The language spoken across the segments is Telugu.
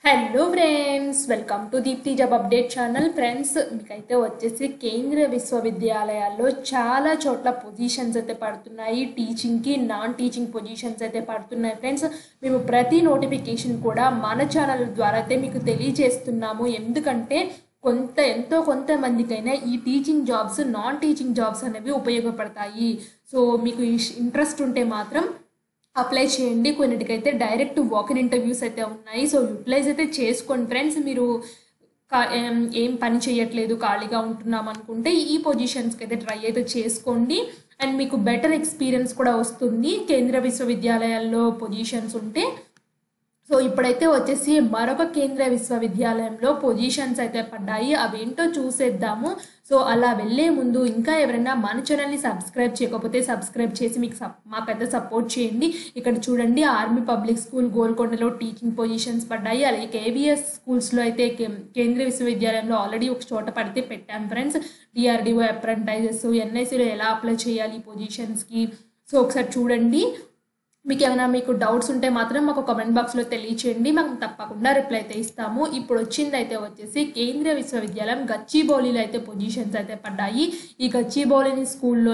hello friends welcome to Deepthi job update channel friends మీకైతే వచ్చేసి కేంద్రీయ విశ్వవిద్యాలయాల్లో చాలా చోట్ల పొజిషన్స్ అయితే పడుతున్నాయి టీచింగ్కి నాన్ టీచింగ్ పొజిషన్స్ అయితే పడుతున్నాయి ఫ్రెండ్స్ మేము ప్రతి నోటిఫికేషన్ కూడా మన ఛానల్ ద్వారా అయితే మీకు తెలియజేస్తున్నాము ఎందుకంటే కొంత ఎంతో కొంతమందికైనా ఈ teaching jobs non teaching jobs అనేవి ఉపయోగపడతాయి సో మీకు ఇంట్రెస్ట్ ఉంటే మాత్రం అప్లై చేయండి కొన్నిటికైతే డైరెక్ట్ వాకిన్ ఇంటర్వ్యూస్ అయితే ఉన్నాయి సో యూటిలైజ్ అయితే చేసుకోండి ఫ్రెండ్స్ మీరు కా- ఏం ఏం పని చేయట్లేదు ఖాళీగా ఉంటున్నాం అనుకుంటే ఈ పొజిషన్స్కి అయితే ట్రై అయితే చేసుకోండి అండ్ మీకు బెటర్ ఎక్స్పీరియన్స్ కూడా వస్తుంది కేంద్ర విశ్వవిద్యాలయాల్లో పొజిషన్స్ ఉంటే సో ఇప్పుడైతే వచ్చేసి మరొక కేంద్ర విశ్వవిద్యాలయంలో పొజిషన్స్ అయితే పడ్డాయి అవేంటో చూసేద్దాము సో అలా వెళ్ళే ముందు ఇంకా ఎవరైనా మన ఛానల్ని సబ్స్క్రైబ్ చేయకపోతే సబ్స్క్రైబ్ చేసి మీకు సప్ మాకైతే సపోర్ట్ చేయండి ఇక్కడ చూడండి ఆర్మీ పబ్లిక్ స్కూల్ గోల్కొండలో టీచింగ్ పొజిషన్స్ పడ్డాయి అలాగే కేవీఎస్ స్కూల్స్లో అయితే కే- కేంద్రీయ విశ్వవిద్యాలయంలో ఆల్రెడీ ఒక చోట పడితే పెట్టాం ఫ్రెండ్స్ డిఆర్డిఓ అప్రెంటైజెస్ ఎన్ఐసిలో ఎలా అప్లై చేయాలి ఈ పొజిషన్స్కి సో ఒకసారి చూడండి మీకు ఏమైనా మీకు డౌట్స్ ఉంటే మాత్రం మాకు కామెంట్ బాక్స్లో తెలియచేయండి మేము తప్పకుండా రిప్లై అయితే ఇస్తాము ఇప్పుడు వచ్చింది అయితే వచ్చేసి కేంద్రీయ విశ్వవిద్యాలయం గచ్చిబౌలిలో అయితే పొజిషన్స్ అయితే పడ్డాయి ఈ గచ్చిబౌలిని స్కూల్లో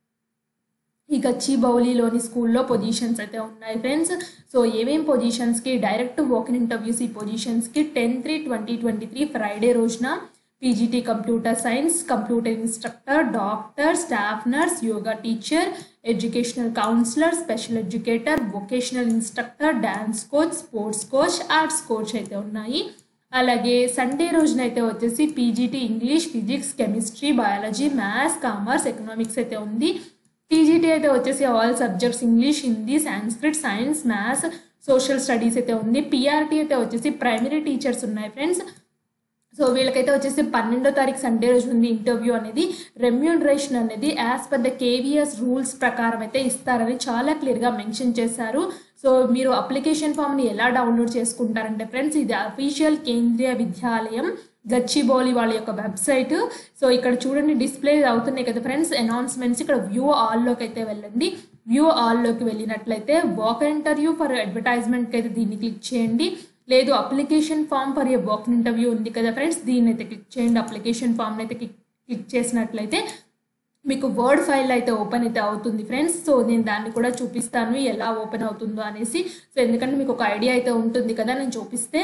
ఈ గచ్చిబౌలిలోని స్కూల్లో పొజిషన్స్ అయితే ఉన్నాయి ఫ్రెండ్స్ సో ఏమేం పొజిషన్స్కి డైరెక్ట్ వాకిన్ ఇంటర్వ్యూస్ ఈ పొజిషన్స్కి ten three twenty twenty three Friday రోజున PGT computer science computer instructor doctor staff nurse yoga teacher educational counsellor special educator vocational instructor dance coach sports coach arts coach అయితే ఉన్నాయి అలాగే సండే రోజున అయితే వచ్చేసి PGT English physics chemistry biology maths commerce economics అయితే ఉంది టీజీటీ అయితే వచ్చేసి all subjects English Hindi Sanskrit science maths social studies అయితే ఉంది పిఆర్టీ అయితే వచ్చేసి ప్రైమరీ టీచర్స్ ఉన్నాయి ఫ్రెండ్స్ సో వీళ్ళకైతే వచ్చేసి పన్నెండో తారీఖు సండే రోజు ఉంది ఇంటర్వ్యూ అనేది రెమ్యూనరేషన్ అనేది as per the KVS rules ప్రకారం అయితే ఇస్తారని చాలా క్లియర్గా మెన్షన్ చేశారు సో మీరు అప్లికేషన్ ఫామ్ని ఎలా డౌన్లోడ్ చేసుకుంటారంటే ఫ్రెండ్స్ ఇది అఫీషియల్ కేంద్రీయ విద్యాలయం గచ్చిబౌలి వాళ్ళ యొక్క వెబ్సైట్ సో ఇక్కడ చూడండి డిస్ప్లే అవుతున్నాయి కదా ఫ్రెండ్స్ అనౌన్స్మెంట్స్ ఇక్కడ వ్యూ ఆల్లోకి అయితే వెళ్ళండి వ్యూ ఆల్లోకి వెళ్ళినట్లయితే వాక్ ఇంటర్వ్యూ ఫర్ అడ్వర్టైజ్మెంట్కి అయితే దీన్ని క్లిక్ చేయండి లేదు application form for a walk interview ఉంది కదా ఫ్రెండ్స్ దీన్ని అయితే క్లిక్ చేయండి అప్లికేషన్ ఫామ్ అయితే క్లిక్ క్లిక్ చేసినట్లయితే మీకు వర్డ్ ఫైల్ అయితే ఓపెన్ అయితే అవుతుంది ఫ్రెండ్స్ సో నేను దాన్ని కూడా చూపిస్తాను ఎలా ఓపెన్ అవుతుందో అనేసి సో ఎందుకంటే మీకు ఒక ఐడియా అయితే ఉంటుంది కదా నేను చూపిస్తే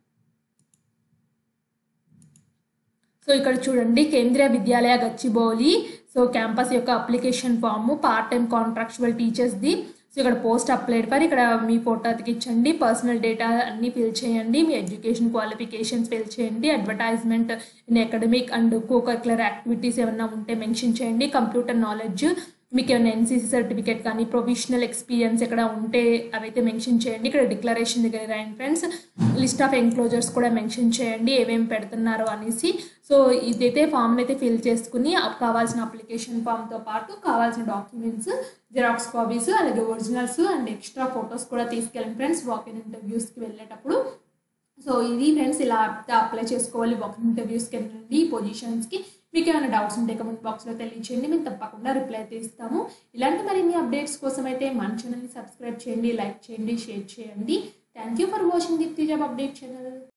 సో ఇక్కడ చూడండి కేంద్రీయ విద్యాలయ గచ్చిబౌలి సో క్యాంపస్ యొక్క application form part time contractual టీచర్స్ది సో ఇక్కడ పోస్ట్ అప్లైడ్ ఫర్ ఇక్కడ మీ ఫోటో అతికించండి పర్సనల్ డేటా అన్ని ఫిల్ చేయండి మీ ఎడ్యుకేషన్ క్వాలిఫికేషన్స్ ఫిల్ చేయండి advertisement in academic and co curricular activities ఏమన్నా ఉంటే మెన్షన్ చేయండి కంప్యూటర్ నాలెడ్జ్ మీకు ఏమైనా ఎన్సీసీ సర్టిఫికేట్ కానీ ప్రొఫెషనల్ ఎక్స్పీరియన్స్ ఎక్కడ ఉంటే అవైతే మెన్షన్ చేయండి ఇక్కడ డిక్లరేషన్ దగ్గర రాయండి ఫ్రెండ్స్ లిస్ట్ ఆఫ్ ఎంక్లోజర్స్ కూడా మెన్షన్ చేయండి ఏమేమి పెడుతున్నారో అనేసి సో ఇదైతే ఫామ్ అయితే ఫిల్ చేసుకుని అప్ కావాల్సిన అప్లికేషన్ ఫామ్తో పాటు కావాల్సిన డాక్యుమెంట్స్ జిరాక్స్ కాపీస్ అలాగే ఒరిజినల్స్ అండ్ ఎక్స్ట్రా ఫొటోస్ కూడా తీసుకెళ్ళండి ఫ్రెండ్స్ వాకిన్ ఇంటర్వ్యూస్కి వెళ్ళేటప్పుడు సో ఇది ఫ్రెండ్స్ ఇలా అప్లై చేసుకోవాలి వాకిన్ ఇంటర్వ్యూస్కి వెళ్ళండి ఈ పొజిషన్స్కి మీకు ఏమైనా డౌట్స్ ఉంటే కమెంట్ బాక్స్లో తెలియచేయండి మేము తప్పకుండా రిప్లై అయితే ఇస్తాము ఇలాంటి మరిన్ని అప్డేట్స్ కోసం అయితే మన ఛానల్ని సబ్స్క్రైబ్ చేయండి లైక్ చేయండి షేర్ చేయండి thank you for watching Deepthi job update channel